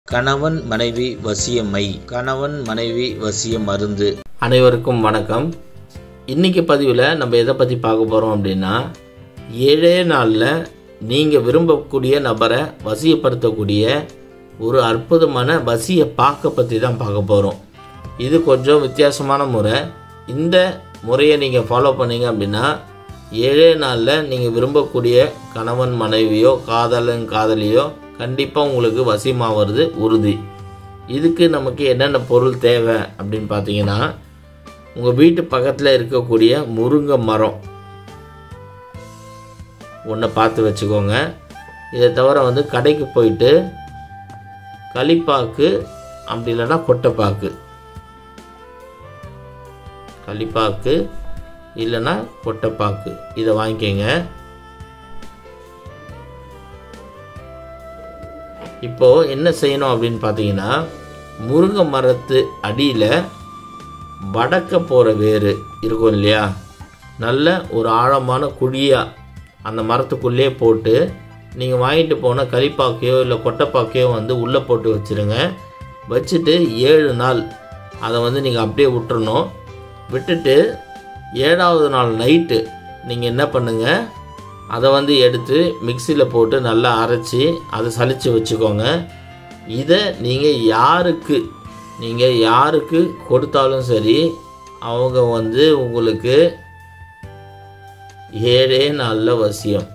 கணவன் மனைவி வசியமை கணவன் மனைவி வசிய மருந்து அனைவருக்கும் வணக்கம் இன்னைக்கு பதிவில் நம்ம எதை பற்றி பார்க்க போகிறோம் அப்படின்னா ஏழே நாளில் நீங்கள் விரும்பக்கூடிய நபரை வசியப்படுத்தக்கூடிய ஒரு அற்புதமான வசிய பாக்கை பற்றி தான் பார்க்க போகிறோம் இது கொஞ்சம் வித்தியாசமான முறை இந்த முறையை நீங்கள் ஃபாலோ பண்ணீங்க அப்படின்னா ஏழே நாளில் நீங்கள் விரும்பக்கூடிய கணவன் மனைவியோ காதலன் காதலியோ கண்டிப்பாக உங்களுக்கு வசியமாகிறது உறுதி இதுக்கு நமக்கு என்னென்ன பொருள் தேவை அப்படின்னு பார்த்தீங்கன்னா உங்கள் வீட்டு பக்கத்தில் இருக்கக்கூடிய முருங்கை மரம் ஒன்றை பார்த்து வச்சுக்கோங்க இதை தவிர வந்து கடைக்கு போயிட்டு களிப்பாக்கு அப்படி இல்லைன்னா கொட்டைப்பாக்கு களிப்பாக்கு இல்லைன்னா கொட்டைப்பாக்கு இதை வாங்கிக்கோங்க இப்போது என்ன செய்யணும் அப்படின்னு பார்த்தீங்கன்னா முருங்கை மரத்து அடியில் வடக்க போகிற வேர் இருக்கும் இல்லையா நல்ல ஒரு ஆழமான குழியாக அந்த மரத்துக்குள்ளே போட்டு நீங்கள் வாங்கிட்டு போன களிப்பாக்கையோ இல்லை கொட்டைப்பாக்கையோ வந்து உள்ளே போட்டு வச்சுருங்க வச்சுட்டு ஏழு நாள் அதை வந்து நீங்கள் அப்படியே விட்டுறணும் விட்டுட்டு ஏழாவது நாள் நைட்டு நீங்கள் என்ன பண்ணுங்கள் அதை வந்து எடுத்து மிக்சியில் போட்டு நல்லா அரைச்சி அதை சலித்து வச்சுக்கோங்க இதை நீங்கள் யாருக்கு நீங்கள் யாருக்கு கொடுத்தாலும் சரி அவங்க வந்து உங்களுக்கு ஏழே நல்ல வசியம்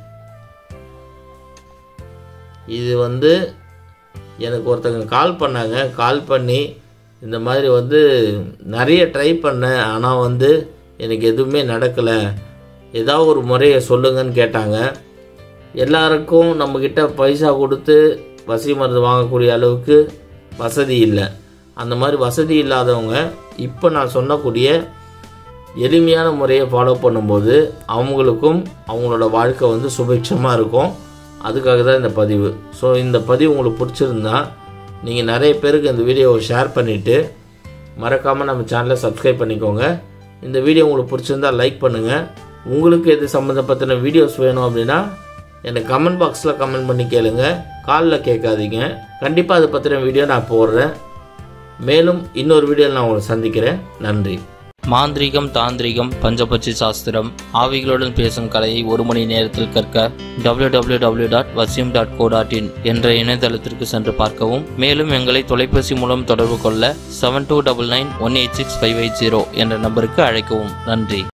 இது வந்து எனக்கு ஒருத்தங்க கால் பண்ணாங்க கால் பண்ணி இந்த மாதிரி வந்து நிறைய ட்ரை பண்ணேன் ஆனால் வந்து எனக்கு எதுவுமே நடக்கலை ஏதாவது ஒரு முறையை சொல்லுங்கன்னு கேட்டாங்க எல்லாருக்கும் நம்மக்கிட்ட பைசா கொடுத்து வசி மருந்து வாங்கக்கூடிய அளவுக்கு வசதி இல்லை அந்த மாதிரி வசதி இல்லாதவங்க இப்போ நான் சொன்னக்கூடிய எளிமையான முறையை ஃபாலோ பண்ணும்போது அவங்களுக்கும் அவங்களோட வாழ்க்கை வந்து சுபிட்சமாக இருக்கும் அதுக்காக தான் இந்த பதிவு ஸோ இந்த பதிவு உங்களுக்கு பிடிச்சிருந்தா நீங்கள் நிறைய பேருக்கு இந்த வீடியோவை ஷேர் பண்ணிவிட்டு மறக்காமல் நம்ம சேனலை சப்ஸ்கிரைப் பண்ணிக்கோங்க இந்த வீடியோ உங்களுக்கு பிடிச்சிருந்தா லைக் பண்ணுங்கள் உங்களுக்கு எது சம்மந்தப்பட்ட வீடியோஸ் வேணும் அப்படின்னா எனக்கு கமெண்ட் பாக்ஸில் கமெண்ட் பண்ணி கேளுங்க காலில் கேட்காதீங்க கண்டிப்பாக அதை பற்றின வீடியோ நான் போடுறேன் மேலும் இன்னொரு வீடியோவில் நான் உங்களை சந்திக்கிறேன் நன்றி மாந்திரீகம் தாந்திரிகம் பஞ்சபட்சி சாஸ்திரம் ஆவிகளுடன் பேசும் கலையை ஒரு மணி நேரத்தில் கற்க www.vasim.co.in டாட் வசியம் டாட் கோ டாட் இன் என்ற இணையதளத்திற்கு சென்று பார்க்கவும் மேலும் எங்களை தொலைபேசி மூலம் தொடர்பு கொள்ள seven two double nine one eight six five eight zero என்ற நம்பருக்கு அழைக்கவும் நன்றி